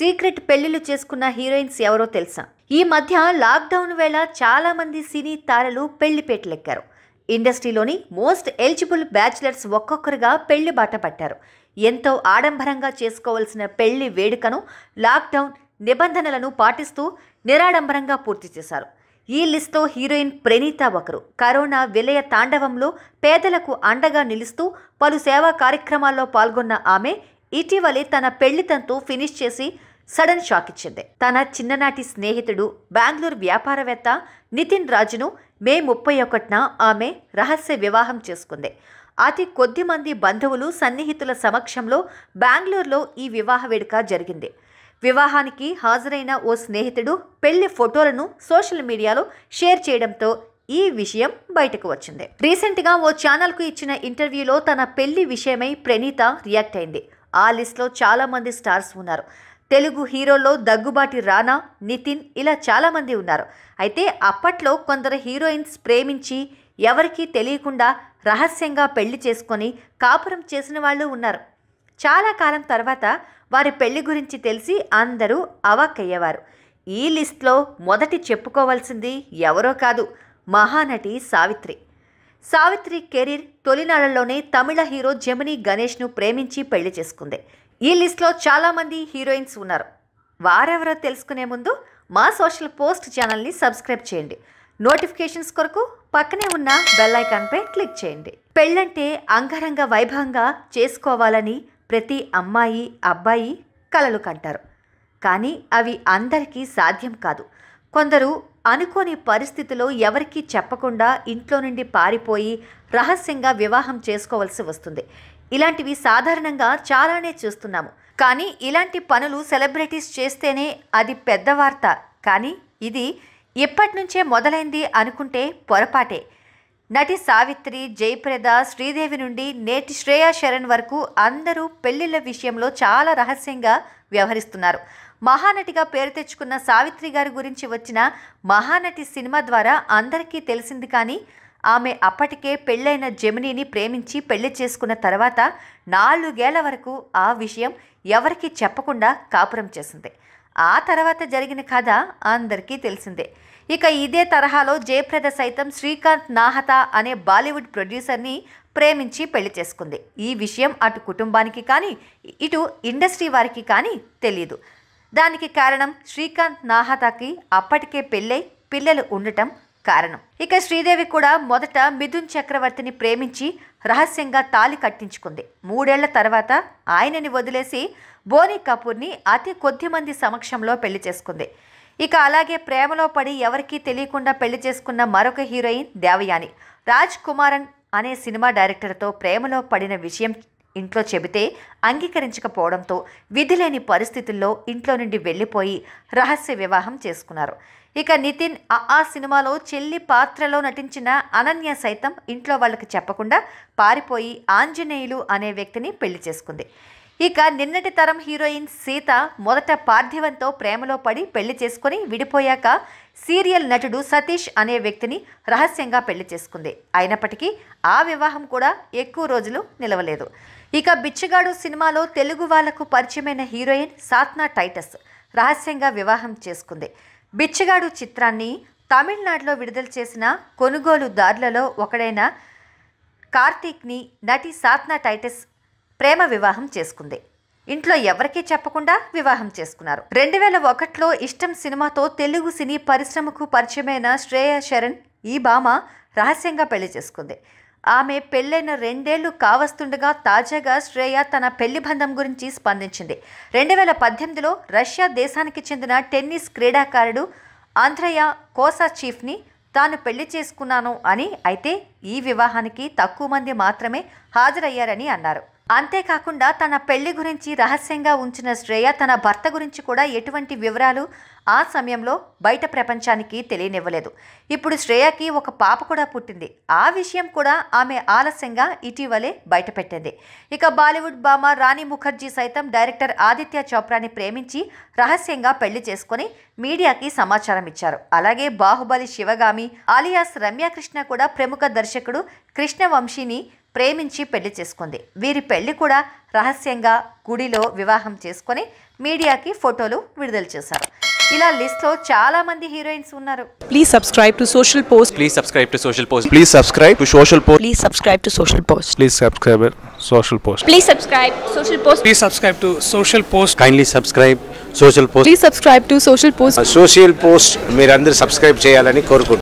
Secret పెళ్లిళ్లు చేసుకున్న heroines ఎవరో తెలుసా ఈ మధ్య లాక్డౌన్ వేళ చాలా మంది సినీ తారలు పెళ్లిపేటలెక్కారు ఇండస్ట్రీలోని మోస్ట్ ఎలిజిబుల్ బ్యాచిలర్స్ ఒక్కొక్కరుగా పెళ్లి బాట పట్టారు ఎంతో ఆడంబరంగా చేసుకోవాల్సిన పెళ్లి వేడుకను లాక్డౌన్ నిబంధనలను పాటిస్తూ నిరాడంబరంగా పూర్తి చేశారు ఈ లిస్ట్లో హీరోయిన్ ప్రణీత ఒకరు కరోనా విలయ తాండవంలో పేదలకు అండగా నిలుస్తూ పలు సేవా కార్యక్రమాల్లో పాల్గొన్న ఆమె ఇటీవలే తన పెళ్లి తంతు ఫినిష్ చేసి సడన్ షాక్ ఇచ్చింది తన చిన్ననాటి స్నేహితుడు బెంగళూరు వ్యాపారవేత్త నితిన్ రాజును మే ముప్పై ఒకటిన ఆమె రహస్య వివాహం చేసుకుంది అతి కొద్ది మంది బంధువులు సన్నిహితుల సమక్షంలో బెంగళూరులో ఈ వివాహ వేడుక జరిగింది వివాహానికి హాజరైన ఓ స్నేహితుడు పెళ్లి ఫోటోలను సోషల్ మీడియాలో షేర్ చేయడంతో ఈ విషయం బయటకు వచ్చింది రీసెంట్గా ఓ ఛానల్కు ఇచ్చిన ఇంటర్వ్యూలో తన పెళ్లి విషయమై ప్రణీత రియాక్ట్ అయింది ఆ లిస్ట్లో చాలా మంది స్టార్స్ ఉన్నారు తెలుగు హీరోల్లో దగ్గుబాటి రానా నితిన్ ఇలా చాలామంది ఉన్నారు అయితే అప్పట్లో కొందరు హీరోయిన్స్ ప్రేమించి ఎవరికీ తెలియకుండా రహస్యంగా పెళ్లి చేసుకొని కాపురం చేసిన వాళ్ళు ఉన్నారు చాలా కాలం తర్వాత వారి పెళ్లి గురించి తెలిసి అందరూ అవాక్కయ్యేవారు ఈ లిస్ట్లో మొదటి చెప్పుకోవాల్సింది ఎవరో కాదు మహానటి సావిత్రి సావిత్రి కెరీర్ తొలినాళ్లలోనే తమిళ హీరో జమినీ గణేష్ను ప్రేమించి పెళ్లి చేసుకుంది ఈ లిస్ట్లో చాలామంది హీరోయిన్స్ ఉన్నారు వారెవరో తెలుసుకునే ముందు మా సోషల్ పోస్ట్ ఛానల్ని సబ్స్క్రైబ్ చేయండి నోటిఫికేషన్స్ కొరకు పక్కనే ఉన్న బెల్ ఐకాన్పై క్లిక్ చేయండి పెళ్ళంటే అంగరంగ వైభవంగా చేసుకోవాలని ప్రతి అమ్మాయి అబ్బాయి కలలు కంటారు కానీ అవి అందరికీ సాధ్యం కాదు కొందరు అనుకోని పరిస్థితిలో ఎవరికీ చెప్పకుండా ఇంట్లో నుండి పారిపోయి రహస్యంగా వివాహం చేసుకోవాల్సి వస్తుంది ఇలాంటివి సాధారణంగా చాలానే చూస్తున్నాము కానీ ఇలాంటి పనులు సెలబ్రిటీస్ చేస్తేనే అది పెద్ద వార్త కానీ ఇది ఇప్పటి నుంచే మొదలైంది అనుకుంటే పొరపాటే నటి సావిత్రి జయప్రద శ్రీదేవి నుండి నేటి శ్రేయా శరణ్ వరకు అందరూ పెళ్లిళ్ళ విషయంలో చాలా రహస్యంగా వ్యవహరిస్తున్నారు మహానటిగా పేరు తెచ్చుకున్న సావిత్రి గారి గురించి వచ్చిన మహానటి సినిమా ద్వారా అందరికీ తెలిసింది కానీ ఆమె అప్పటికే పెళ్ళైన జమినీని ప్రేమించి పెళ్లి చేసుకున్న తర్వాత నాలుగేళ్ల వరకు ఆ విషయం ఎవరికీ చెప్పకుండా కాపురం చేసింది ఆ తర్వాత జరిగిన కథ అందరికీ తెలిసిందే ఇక ఇదే తరహాలో జయప్రద సైతం శ్రీకాంత్ నాహతా అనే బాలీవుడ్ ప్రొడ్యూసర్ని ప్రేమించి పెళ్లి చేసుకుంది ఈ విషయం అటు కుటుంబానికి కానీ ఇటు ఇండస్ట్రీ వారికి కానీ తెలియదు దానికి కారణం శ్రీకాంత్ నాహతాకి అప్పటికే పెళ్ళై పిల్లలు ఉండటం కారణం ఇక శ్రీదేవి కూడా మొదట మిథున్ చక్రవర్తిని ప్రేమించి రహస్యంగా తాలి కట్టించుకుంది మూడేళ్ల తర్వాత ఆయనని వదిలేసి బోనీ కపూర్ని అతి కొద్ది మంది సమక్షంలో పెళ్లి చేసుకుంది ఇక అలాగే ప్రేమలో పడి ఎవరికీ తెలియకుండా పెళ్లి చేసుకున్న మరొక హీరోయిన్ దేవయాని రాజ్ కుమారన్ అనే సినిమా డైరెక్టర్తో ప్రేమలో పడిన విషయం ఇంట్లో చెబితే అంగీకరించకపోవడంతో విధి లేని పరిస్థితుల్లో ఇంట్లో నుండి వెళ్ళిపోయి రహస్య వివాహం చేసుకున్నారు ఇక నితిన్ ఆ ఆ సినిమాలో చెల్లి పాత్రలో నటించిన అనన్య సైతం ఇంట్లో వాళ్ళకి చెప్పకుండా పారిపోయి ఆంజనేయులు అనే వ్యక్తిని పెళ్లి చేసుకుంది ఇక నిన్నటి తరం హీరోయిన్ సీత మొదట పార్థివంతో ప్రేమలో పడి పెళ్లి చేసుకుని విడిపోయాక సీరియల్ నటుడు సతీష్ అనే వ్యక్తిని రహస్యంగా పెళ్లి చేసుకుంది అయినప్పటికీ ఆ వివాహం కూడా ఎక్కువ రోజులు నిలవలేదు ఇక బిచ్చగాడు సినిమాలో తెలుగు వాళ్లకు పరిచయమైన హీరోయిన్ సాత్నా టైటస్ రహస్యంగా వివాహం చేసుకుంది బిచ్చగాడు చిత్రాన్ని తమిళనాడులో విడుదల చేసిన కొనుగోలుదారులలో ఒకడైన కార్తీక్ని నటి సాత్నా టైటస్ ప్రేమ వివాహం చేసుకుంది ఇంట్లో ఎవరికీ చెప్పకుండా వివాహం చేసుకున్నారు రెండు వేల ఒకటిలో ఇష్టం సినిమాతో తెలుగు సినీ పరిశ్రమకు పరిచయమైన శ్రేయ శరణ్ ఈ భామ రహస్యంగా పెళ్లి చేసుకుంది ఆమె పెళ్ళైన రెండేళ్లు కావస్తుండగా తాజాగా శ్రేయ తన పెళ్లి బంధం గురించి స్పందించింది రెండు వేల పద్దెనిమిదిలో రష్యా దేశానికి చెందిన టెన్నిస్ క్రీడాకారుడు ఆంధ్రయ కోసా చీఫ్ని తాను పెళ్లి చేసుకున్నాను అని అయితే ఈ వివాహానికి తక్కువ మంది మాత్రమే హాజరయ్యారని అన్నారు అంతేకాకుండా తన పెళ్లి గురించి రహస్యంగా ఉంచిన శ్రేయ తన భర్త గురించి కూడా ఎటువంటి వివరాలు ఆ సమయంలో బయట ప్రపంచానికి తెలియనివ్వలేదు ఇప్పుడు శ్రేయకి ఒక పాప కూడా పుట్టింది ఆ విషయం కూడా ఆమె ఆలస్యంగా ఇటీవలే బయటపెట్టింది ఇక బాలీవుడ్ భామ రాణి ముఖర్జీ సైతం డైరెక్టర్ ఆదిత్య చోప్రాని ప్రేమించి రహస్యంగా పెళ్లి చేసుకుని మీడియాకి సమాచారం ఇచ్చారు అలాగే బాహుబలి శివగామి ఆలియాస్ రమ్యాకృష్ణ కూడా ప్రముఖ దర్శకుడు కృష్ణవంశీని ప్రేమించి పెళ్లి చేసుకుంది వీరి పెళ్లి కూడా రహస్యంగా గుడిలో వివాహం చేసుకొని మీడియాకి ఫోటోలు విడుదల చేశారు ఇలా లిస్ట్లో చాలా మంది హీరోయిన్స్ ఉన్నారు Please subscribe to Social Post. Please subscribe to Social Post. Please subscribe to Social Post. Please subscribe to Social Post. Please subscribe it. Social Post. Please subscribe Social Post. Please subscribe to Social Post. kindly subscribe social post Please subscribe to Social Post. Social post మీరందరూ subscribe చేయాలని కోరుకుంటున్నాను